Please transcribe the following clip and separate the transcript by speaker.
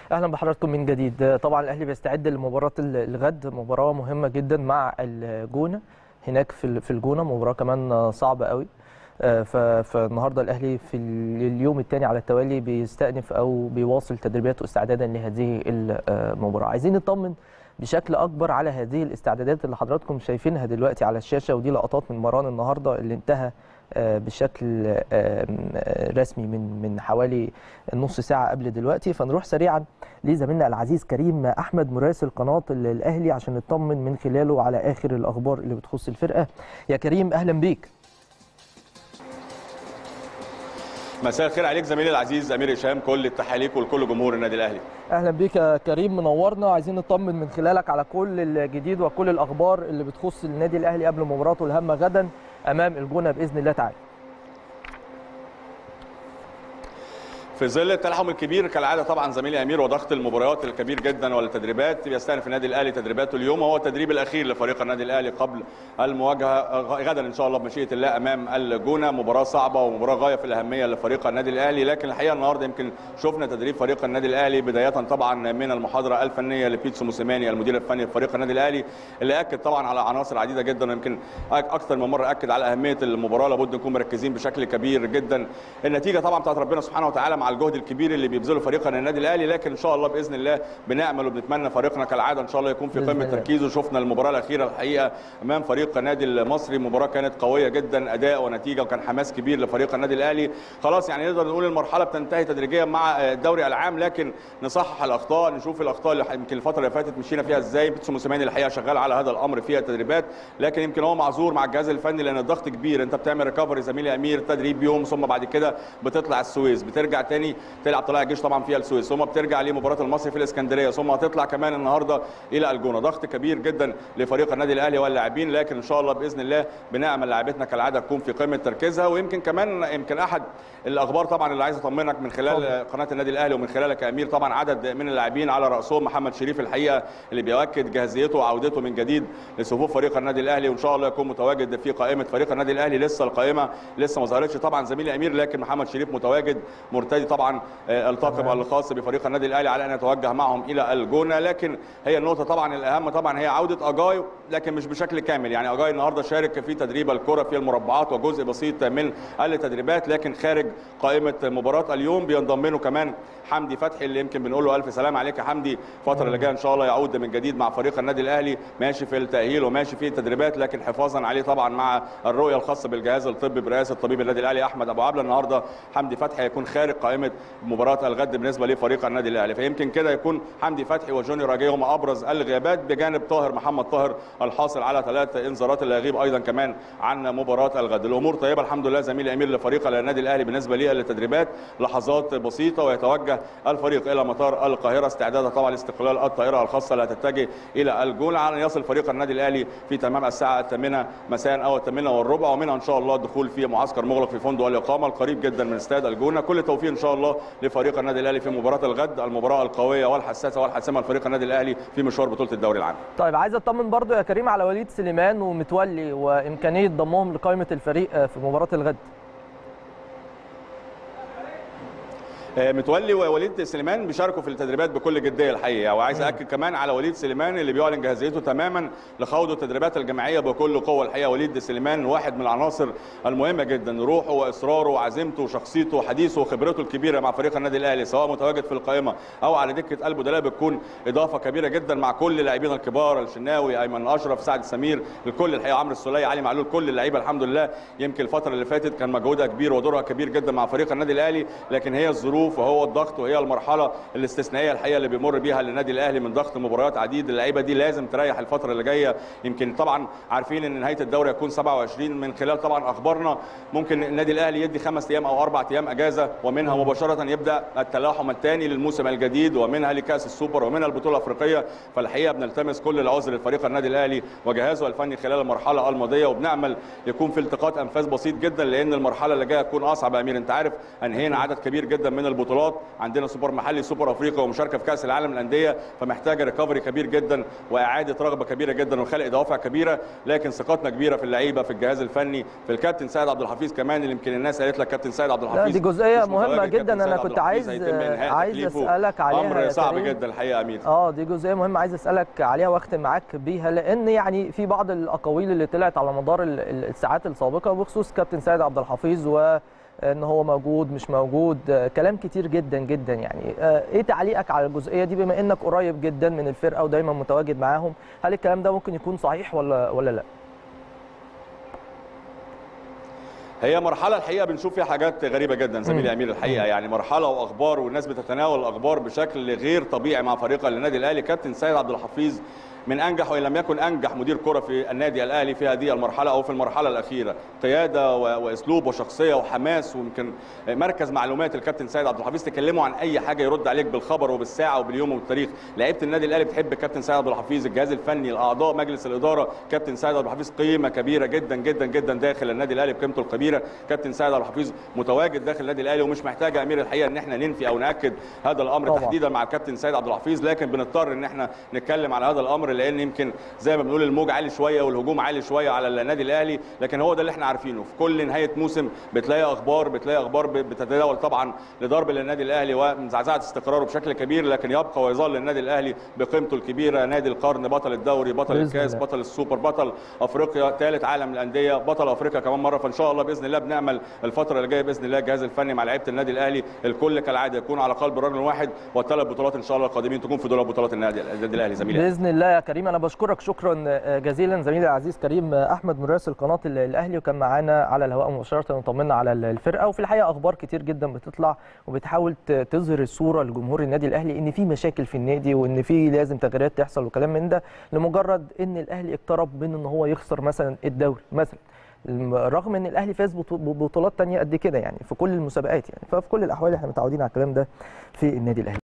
Speaker 1: اهلا بحضراتكم من جديد طبعا الاهلي بيستعد لمباراه الغد مباراه مهمه جدا مع الجونه هناك في في الجونه مباراه كمان صعبه قوي فالنهارده الاهلي في اليوم الثاني على التوالي بيستأنف او بيواصل تدريباته استعدادا لهذه المباراه عايزين نطمن بشكل اكبر على هذه الاستعدادات اللي حضراتكم شايفينها دلوقتي على الشاشه ودي لقطات من مران النهارده اللي انتهى بشكل رسمي من من حوالي نص ساعه قبل دلوقتي فنروح سريعا لزميلنا العزيز كريم احمد مراسل قناه الاهلي عشان نطمن من خلاله على اخر الاخبار اللي بتخص الفرقه يا كريم اهلا بيك
Speaker 2: مساء الخير عليك زميلي العزيز امير هشام كل التحيه ليك ولكل جمهور النادي الاهلي
Speaker 1: اهلا بيك يا كريم منورنا عايزين نطمن من خلالك على كل الجديد وكل الاخبار اللي بتخص النادي الاهلي قبل مباراته الهامه غدا امام الجونه باذن الله تعالى
Speaker 2: في ظل التلاحم الكبير كالعاده طبعا زميلي امير وضغط المباريات الكبير جدا والتدريبات بيستأنف النادي الاهلي تدريباته اليوم وهو التدريب الاخير لفريق النادي الاهلي قبل المواجهه غدا ان شاء الله بمشيئه الله امام الجونه مباراه صعبه ومباراه غايه في الاهميه لفريق النادي الاهلي لكن الحقيقه النهارده يمكن شفنا تدريب فريق النادي الاهلي بدايه طبعا من المحاضره الفنيه لبيتسو موسيماني المدير الفني لفريق النادي الاهلي اللي اكد طبعا على عناصر عديده جدا يمكن اكثر من مره اكد على اهميه المباراه لابد نكون مركزين بشكل كبير جدا النتيجه طبعا بتاعت ربنا سبحانه وتعالى مع الجهد الكبير اللي بيبذله فريقنا النادي الاهلي لكن ان شاء الله باذن الله بنامل وبنتمنى فريقنا كالعاده ان شاء الله يكون في قمه تركيزه شفنا المباراه الاخيره الحقيقه امام فريق النادي المصري مباراه كانت قويه جدا اداء ونتيجه وكان حماس كبير لفريق النادي الاهلي خلاص يعني نقدر نقول المرحله بتنتهي تدريجيا مع الدوري العام لكن نصحح الاخطاء نشوف الاخطاء اللي يمكن الفتره اللي فاتت مشينا فيها ازاي بيتسو موسيماني الحقيقه شغال على هذا الامر في التدريبات لكن يمكن هو معذور مع الجهاز الفني لان الضغط كبير انت بتعمل ريكفري زميلي امير تدريب يوم ثم بعد كده بتطلع السويس بترجع تاني تلعب طلائع الجيش طبعا فيها السويس ثم بترجع لمباراه المصري في الاسكندريه ثم هتطلع كمان النهارده الى الجونه ضغط كبير جدا لفريق النادي الاهلي واللاعبين لكن ان شاء الله باذن الله بنامل لاعبتنا كالعاده تكون في قمه تركيزها ويمكن كمان يمكن احد الاخبار طبعا اللي عايز اطمنك من خلال طبعا. قناه النادي الاهلي ومن خلالك يا امير طبعا عدد من اللاعبين على راسهم محمد شريف الحقيقه اللي بيؤكد جاهزيته وعودته من جديد لصفوف فريق النادي الاهلي وان شاء الله يكون متواجد في قائمه فريق النادي الاهلي لسه القائمه لسه ما ظهرتش طبعا زميلي امير لكن محمد شريف متواجد مرتدي طبعا الطاقم الخاص بفريق النادي الاهلي على ان يتوجه معهم الى الجونه لكن هي النقطه طبعا الاهم طبعا هي عوده اجاي لكن مش بشكل كامل يعني اجاي النهارده شارك في تدريب الكره في المربعات وجزء بسيط من التدريبات لكن خارج قائمه مباراه اليوم بينضم له كمان حمدي فتحي اللي يمكن بنقول له الف سلام عليك يا حمدي الفتره اللي جايه ان شاء الله يعود من جديد مع فريق النادي الاهلي ماشي في التاهيل وماشي في التدريبات لكن حفاظا عليه طبعا مع الرؤيه الخاصه بالجهاز الطبي برئاسه طبيب النادي الاهلي احمد ابو عبله النهارده حمدي فتحي هيكون خارج قائمه مباراه الغد بالنسبه لفريق النادي الاهلي فيمكن كده يكون حمدي فتحي وجوني راجيه هم ابرز الغيابات بجانب طاهر محمد طاهر الحاصل على ثلاث انذارات اللي هيغيب ايضا كمان عن مباراه الغد الامور طيبه الحمد لله زميلي امير لفريق النادي الاهلي بالنسبه للتدريبات لحظات بسيطه ويتوجه الفريق الى مطار القاهره استعدادا طبعا لاستقلال الطائره الخاصه اللي هتتجه الى الجونه على ان يصل فريق النادي الاهلي في تمام الساعه الثامنه مساء او الثامنه والربع ومنها ان شاء الله الدخول في معسكر مغلق في فندق الاقامه القريب جدا من استاد الجونه كل التوفيق ان شاء الله لفريق النادي الاهلي في مباراه الغد المباراه القويه والحساسه والحاسمه لفريق النادي الاهلي في مشوار بطوله الدوري العام
Speaker 1: طيب عايز اطمن برضو يا كريم على وليد سليمان ومتولي وامكانيه ضمهم لقائمه الفريق في مباراه الغد
Speaker 2: متولي ووليد سليمان بيشاركوا في التدريبات بكل جديه الحقيقه وعايز اكد كمان على وليد سليمان اللي بيعلن جاهزيته تماما لخوض التدريبات الجماعيه بكل قوه الحقيقه وليد سليمان واحد من العناصر المهمه جدا روحه واصراره وعزيمته وشخصيته وحديثه وخبرته الكبيره مع فريق النادي الاهلي سواء متواجد في القائمه او على دكه قلبه ده بتكون اضافه كبيره جدا مع كل اللاعبين الكبار الشناوي ايمن اشرف سعد سمير الكل الحقيقه عمرو السوليه علي معلول كل اللعيبه الحمد لله يمكن الفتره اللي فاتت كان مجهودها كبير ودورها كبير جدا مع فريق النادي الاهلي لكن هي الظروف وهو الضغط وهي المرحله الاستثنائيه الحقيقه اللي بيمر بيها النادي الاهلي من ضغط مباريات عديد اللعيبه دي لازم تريح الفتره اللي جايه يمكن طبعا عارفين ان نهايه الدوري هيكون 27 من خلال طبعا اخبارنا ممكن النادي الاهلي يدي خمس ايام او اربع ايام اجازه ومنها مباشره يبدا التلاحم الثاني للموسم الجديد ومنها لكاس السوبر ومنها البطوله الافريقيه فالحقيقه بنلتمس كل العذر لفريق النادي الاهلي وجهازه الفني خلال المرحله الماضيه وبنامل يكون في التقاط انفاس بسيط جدا لان المرحله اللي جايه تكون اصعب يا امير انت عارف انهينا عدد كبير جدا من البطولات عندنا سوبر محلي سوبر افريقيا ومشاركه في كاس العالم للانديه فمحتاجه ريكفري كبير جدا واعاده رغبه كبيره جدا وخلق دوافع كبيره لكن ثقتنا كبيره في اللعيبه في الجهاز الفني في الكابتن سيد عبد الحفيظ كمان اللي يمكن الناس قالت لك كابتن سيد عبد
Speaker 1: لا
Speaker 2: الحفيظ
Speaker 1: دي جزئيه
Speaker 2: مش
Speaker 1: مهمه
Speaker 2: متواجد.
Speaker 1: جدا
Speaker 2: كابتن
Speaker 1: انا
Speaker 2: سيد
Speaker 1: كنت
Speaker 2: عبد
Speaker 1: عايز
Speaker 2: الحفيظ هيتم إنهاء
Speaker 1: عايز
Speaker 2: تكليفه.
Speaker 1: اسالك عليها
Speaker 2: امر
Speaker 1: يا
Speaker 2: صعب
Speaker 1: كريم.
Speaker 2: جدا الحقيقه يا امير
Speaker 1: اه دي جزئيه مهمه عايز اسالك عليها واختم معاك بيها لان يعني في بعض الاقاويل اللي طلعت على مدار ال- ال- الساعات السابقه بخصوص كابتن سيد عبد الحفيظ وان هو موجود مش موجود آه، كلام كتير جدا جدا يعني آه، ايه تعليقك على الجزئيه دي بما انك قريب جدا من الفرقه ودايما متواجد معاهم هل الكلام ده ممكن يكون صحيح ولا ولا لا
Speaker 2: هي مرحلة الحقيقة بنشوف فيها حاجات غريبة جدا زميلي أمير الحقيقة يعني مرحلة وأخبار والناس بتتناول الأخبار بشكل غير طبيعي مع فريق النادي الأهلي كابتن سيد عبد الحفيظ من انجح وان لم يكن انجح مدير كره في النادي الاهلي في هذه المرحله او في المرحله الاخيره قياده و- واسلوب وشخصيه وحماس ويمكن مركز معلومات الكابتن سيد عبد الحفيظ تكلموا عن اي حاجه يرد عليك بالخبر وبالساعه وباليوم وبالتاريخ لعيبه النادي الاهلي بتحب الكابتن سيد عبد الحفيظ الجهاز الفني الاعضاء مجلس الاداره كابتن سيد عبد الحفيظ قيمه كبيره جدا جدا جدا داخل النادي الاهلي بقيمته الكبيره كابتن سيد عبد الحفيظ متواجد داخل النادي الاهلي ومش محتاج يا امير الحقيقه ان احنا ننفي او ناكد هذا الامر
Speaker 1: طبعاً.
Speaker 2: تحديدا مع الكابتن سيد عبد الحفيظ لكن بنضطر ان احنا نتكلم على هذا الامر لان يمكن زي ما بنقول الموج عالي شويه والهجوم عالي شويه على النادي الاهلي لكن هو ده اللي احنا عارفينه في كل نهايه موسم بتلاقي اخبار بتلاقي اخبار بتتداول طبعا لضرب للنادي الاهلي ومزعزعه استقراره بشكل كبير لكن يبقى ويظل النادي الاهلي بقيمته الكبيره نادي القرن بطل الدوري بطل
Speaker 1: بإذن
Speaker 2: الكاس
Speaker 1: الله.
Speaker 2: بطل السوبر بطل افريقيا ثالث عالم الانديه بطل افريقيا كمان مره فان شاء الله باذن الله بنامل الفتره اللي جايه باذن الله الجهاز الفني مع لعيبه النادي الاهلي الكل كالعاده يكون على قلب رجل واحد والثلاث بطولات ان شاء الله القادمين تكون في دول بطولات النادي النادي الاهلي زميلي
Speaker 1: باذن الله يا كريم انا بشكرك شكرا جزيلا زميلي العزيز كريم احمد مراسل قناه الاهلي وكان معانا على الهواء مباشره وطمنا على الفرقه وفي الحقيقه اخبار كتير جدا بتطلع وبتحاول ت- تظهر الصوره لجمهور النادي الاهلي ان في مشاكل في النادي وان في لازم تغييرات تحصل وكلام من ده لمجرد ان الاهلي اقترب من ان هو يخسر مثلا الدوري مثلا الم- رغم ان الاهلي فاز بطو- ببطولات تانية قد كده يعني في كل المسابقات يعني ففي كل الاحوال احنا متعودين على الكلام ده في النادي الاهلي